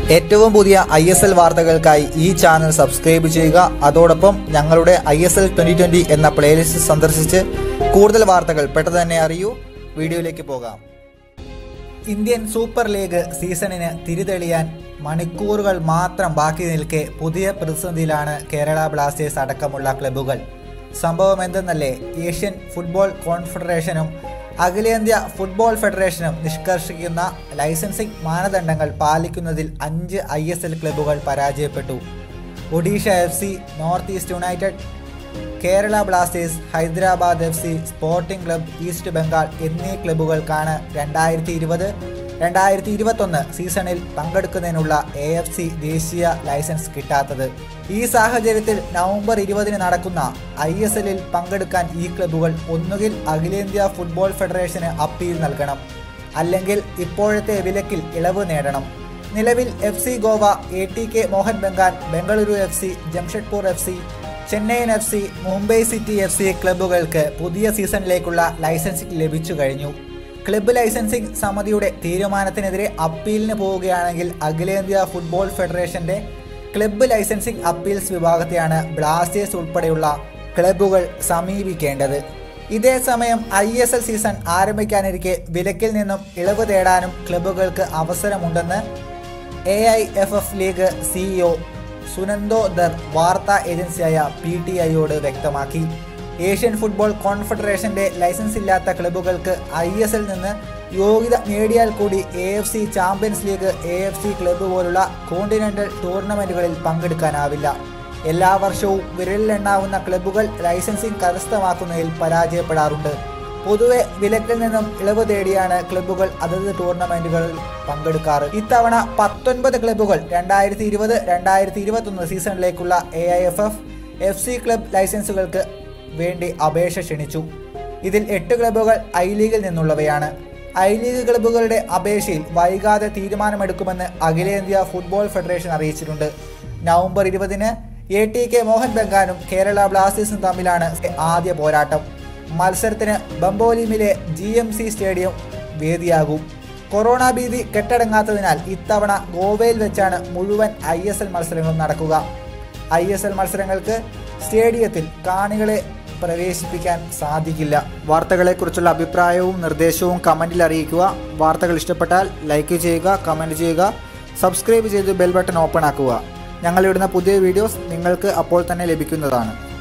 ഏറ്റവും പുതിയ I S L വാർത്തകൾക്കായി ഈ ചാനൽ സബ്സ്ക്രൈബ് ചെയ്യുക അതോടൊപ്പം ഞങ്ങളുടെ I S L twenty twenty എന്ന പ്ലേലിസ്റ്റ് സന്ദർശിച്ച് കൂടുതൽ വാർത്തകൾ പെട്ടെന്ന് തന്നെ അറിയൂ വീഡിയോയിലേക്ക് പോകാം ഇന്ത്യൻ സൂപ്പർ ലീഗ് സീസണിന് തിരിതെളിയാൻ മണിക്കൂറുകൾ മാത്രം ബാക്കി നിൽക്കെ പുതിയ പ്രതിസന്ധിയിലാണ് കേരള ബ്ലാസ്റ്റേഴ്സ് അടക്കമുള്ള ക്ലബ്ബുകൾ സംഭവം എന്തെന്നല്ലേ ഏഷ്യൻ ഫുട്ബോൾ കോൺഫെഡറേഷനും അഖിലേന്ത്യാ ഫുട്ബോൾ ഫെഡറേഷനും നിഷ്കർഷിക്കുന്ന ലൈസൻസിംഗ് മാനദണ്ഡങ്ങൾ പാലിക്കുന്നതിൽ അഞ്ച് ഐ എസ് എൽ ക്ലബ്ബുകൾ പരാജയപ്പെട്ടു Odisha F C North East United Kerala Blasters Hyderabad F C Sporting Club East Bengal എന്നീ ക്ലബ്ബുകൾക്കാണ് രണ്ടായിരത്തി ഇരുപത് രണ്ടായിരത്തി ഇരുപത്തൊന്ന് സീസണിൽ പങ്കെടുക്കുന്നതിനുള്ള എ എഫ് സി ദേശീയ ലൈസൻസ് കിട്ടാത്തത് ഈ സാഹചര്യത്തിൽ നവംബർ ഇരുപതിന് നടക്കുന്ന ഐ എസ് എല്ലിൽ പങ്കെടുക്കാൻ ഈ ക്ലബ്ബുകൾ ഒന്നുകിൽ അഖിലേന്ത്യാ ഫുട്ബോൾ ഫെഡറേഷന് അപ്പീൽ നൽകണം അല്ലെങ്കിൽ ഇപ്പോഴത്തെ വിലക്കിൽ ഇളവ് നേടണം നിലവിൽ F C Goa A T K Mohun Bagan Bengaluru F C Jamshedpur F C Chennaiyin F C Mumbai City F C ക്ലബ്ബുകൾക്ക് പുതിയ സീസണിലേക്കുള്ള ലൈസൻസിംഗ് ലഭിച്ചു കഴിഞ്ഞു ക്ലബ്ബ് ലൈസൻസിംഗ് സമിതിയുടെ തീരുമാനത്തിനെതിരെ അപ്പീലിന് പോവുകയാണെങ്കിൽ അഖിലേന്ത്യാ ഫുട്ബോൾ ഫെഡറേഷന്റെ ക്ലബ്ബ് ലൈസൻസിംഗ് അപ്പീൽസ് വിഭാഗത്തെയാണ് ബ്ലാസ്റ്റേഴ്സ് ഉൾപ്പെടെയുള്ള ക്ലബ്ബുകൾ സമീപിക്കേണ്ടത് ഇതേസമയം ഐ എസ് എൽ സീസൺ ആരംഭിക്കാനിരിക്കെ വിലക്കിൽ നിന്നും ഇളവ് തേടാനും ക്ലബ്ബുകൾക്ക് അവസരമുണ്ടെന്ന് A I F F league CEO Sunando Dhar വാർത്താ ഏജൻസിയായ പി ടി ഐയോട് വ്യക്തമാക്കി ഏഷ്യൻ ഫുട്ബോൾ കോൺഫെഡറേഷന്റെ ലൈസൻസ് ഇല്ലാത്ത ക്ലബ്ബുകൾക്ക് ഐ എസ് എൽ നിന്ന് യോഗ്യത നേടിയാൽ കൂടി A F C Champions League A F C club പോലുള്ള കോണ്ടിനെന്റൽ ടൂർണമെന്റുകളിൽ പങ്കെടുക്കാനാവില്ല എല്ലാ വർഷവും വിരലിലെണ്ണാവുന്ന ക്ലബ്ബുകൾ ലൈസൻസിംഗ് കരസ്ഥമാക്കുന്നതിൽ പരാജയപ്പെടാറുണ്ട് പൊതുവെ വിലക്കിൽ നിന്നും ഇളവ് തേടിയാണ് ക്ലബ്ബുകൾ അതത് ടൂർണമെന്റുകളിൽ പങ്കെടുക്കാറ് ഇത്തവണ പത്തൊൻപത് ക്ലബ്ബുകൾ രണ്ടായിരത്തി ഇരുപത് രണ്ടായിരത്തി ഇരുപത്തൊന്ന് സീസണിലേക്കുള്ള A I F F F C club ലൈസൻസുകൾക്ക് വേണ്ടി അപേക്ഷ ക്ഷണിച്ചു ഇതിൽ എട്ട് ക്ലബ്ബുകൾ ഐ ലീഗിൽ നിന്നുള്ളവയാണ് ഐ ലീഗ് ക്ലബ്ബുകളുടെ അപേക്ഷയിൽ വൈകാതെ തീരുമാനമെടുക്കുമെന്ന് അഖിലേന്ത്യാ ഫുട്ബോൾ ഫെഡറേഷൻ അറിയിച്ചിട്ടുണ്ട് നവംബർ ഇരുപതിന് എ ടി കെ മോഹൻ ബഗാനും കേരള ബ്ലാസ്റ്റേഴ്സും തമ്മിലാണ് ആദ്യ പോരാട്ടം മത്സരത്തിന് ബംബോലിമിലെ ജി എം സി സ്റ്റേഡിയം വേദിയാകും കൊറോണ ഭീതി കെട്ടടങ്ങാത്തതിനാൽ ഇത്തവണ ഗോവയിൽ വെച്ചാണ് മുഴുവൻ ഐ എസ് എൽ മത്സരങ്ങളും നടക്കുക ഐ എസ് എൽ മത്സരങ്ങൾക്ക് സ്റ്റേഡിയത്തിൽ കാണികളെ പ്രവേശിപ്പിക്കാൻ സാധിക്കില്ല വാർത്തകളെക്കുറിച്ചുള്ള അഭിപ്രായവും നിർദ്ദേശവും കമൻറ്റിൽ അറിയിക്കുക വാർത്തകൾ ഇഷ്ടപ്പെട്ടാൽ ലൈക്ക് ചെയ്യുക കമൻറ്റ് ചെയ്യുക സബ്സ്ക്രൈബ് ചെയ്ത് ബെൽ ബട്ടൺ ഓപ്പൺ ആക്കുക ഞങ്ങളിടുന്ന പുതിയ വീഡിയോസ് നിങ്ങൾക്ക് അപ്പോൾ തന്നെ ലഭിക്കുന്നതാണ്